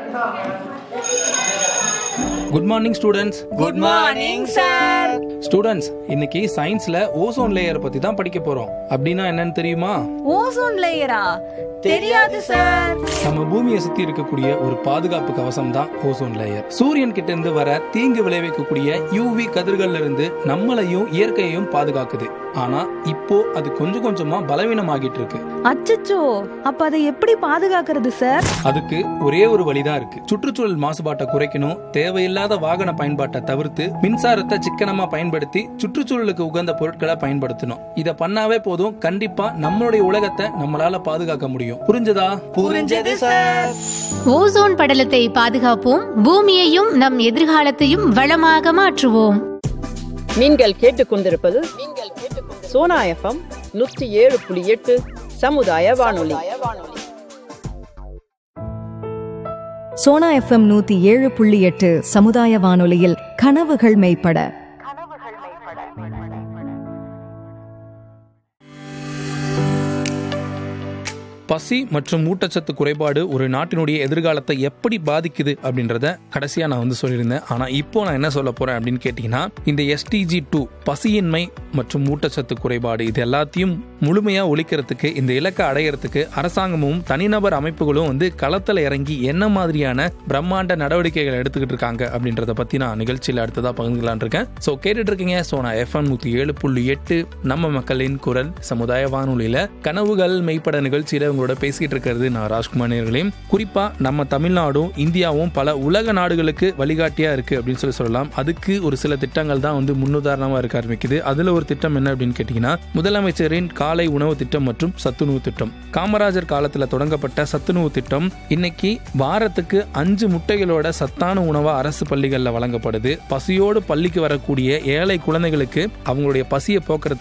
good morning students good morning sir students இன்னைக்கு சயின்ஸ்ல ozone layer பத்தி தான் படிக்க போறோம் அப்படின்னா என்னன்னு தெரியுமா ஓசோன் லேயரா தெரியாது சார் நம்ம பூமியை சுத்தி இருக்கக்கூடிய ஒரு பாதுகாப்பு கவசம் தான் ஓசோன் லேயர் சூரியன் கிட்ட இருந்து வர தீங்கு விளைவிக்கக்கூடிய யூவி கதிர்கள்ல இருந்து நம்மளையும் இயற்கையையும் பாதுகாக்குது ஆனா இப்போ அது கொஞ்சம் கொஞ்சமா பலவீனமாகிட்டு இருக்கு அச்சச்சோ அப்ப அதை எப்படி பாதுகாக்கிறது சார் அதுக்கு ஒரே ஒரு வழிதான் இருக்கு சுற்றுச்சூழல் மாசுபாட்டை குறைக்கணும் தேவையில்லாத வாகன பயன்பாட்டை தவிர்த்து மின்சாரத்தை சிக்கனமா பயன்படுத்தி சுற்றுச்சூழலுக்கு உகந்த பொருட்களை பயன்படுத்தணும் இத பண்ணாவே போதும் கண்டிப்பா நம்மளுடைய உலகத்தை நம்மளால பாதுகாக்க முடியும் புரிஞ்சதா புரிஞ்சது சார் ஓசோன் படலத்தை பாதுகாப்போம் பூமியையும் நம் எதிர்காலத்தையும் வளமாக மாற்றுவோம் நீங்கள் கேட்டுக்கொண்டிருப்பது சோனா எஃப்எம் நூற்றி ஏழு புள்ளி எட்டு சமுதாய வானொலி சோனா எஃப்எம் நூத்தி ஏழு புள்ளி எட்டு சமுதாய வானொலியில் கனவுகள் மெய்ப்பட பசி மற்றும் ஊட்டச்சத்து குறைபாடு ஒரு நாட்டினுடைய எதிர்காலத்தை எப்படி பாதிக்குது அப்படின்றத கடைசியா நான் வந்து சொல்லியிருந்தேன் ஆனா இப்போ நான் என்ன சொல்ல போறேன் அப்படின்னு கேட்டீங்கன்னா இந்த எஸ்டிஜி டூ பசியின்மை மற்றும் ஊட்டச்சத்து குறைபாடு இது எல்லாத்தையும் முழுமையா ஒழிக்கிறதுக்கு இந்த இலக்கை அடையறதுக்கு அரசாங்கமும் தனிநபர் அமைப்புகளும் வந்து களத்துல இறங்கி என்ன மாதிரியான பிரம்மாண்ட நடவடிக்கைகள் எடுத்துக்கிட்டு இருக்காங்க அப்படின்றத பத்தி நான் நிகழ்ச்சியில் அடுத்ததா பகிர்ந்துக்கலான் இருக்கேன் ஸோ கேட்டுட்டு இருக்கீங்க ஸோ நான் எஃப்எம் நூத்தி ஏழு புள்ளி எட்டு நம்ம மக்களின் குரல் சமுதாய வானொலியில கனவுகள் மெய்ப்பட நிகழ்ச்சியில உங்களோட பேசிட்டு இருக்கிறது நான் ராஜ்குமார் நேர்களையும் குறிப்பா நம்ம தமிழ்நாடும் இந்தியாவும் பல உலக நாடுகளுக்கு வழிகாட்டியா இருக்கு அப்படின்னு சொல்லி சொல்லலாம் அதுக்கு ஒரு சில திட்டங்கள் தான் வந்து முன்னுதாரணமா இருக்க ஆரம்பிக்குது அதுல ஒரு திட்டம் என்ன அப்படின்னு கேட்டீங்கன்னா முதலமைச்சரின் காலை உணவு திட்டம் மற்றும் சத்துணவு திட்டம் காமராஜர் காலத்துல தொடங்கப்பட்ட சத்துணவு திட்டம் இன்னைக்கு வாரத்துக்கு அஞ்சு முட்டைகளோட சத்தான உணவா அரசு பள்ளிகள்ல வழங்கப்படுது பசியோடு பள்ளிக்கு வரக்கூடிய ஏழை குழந்தைகளுக்கு அவங்களுடைய பசியை போக்குறதுக்கு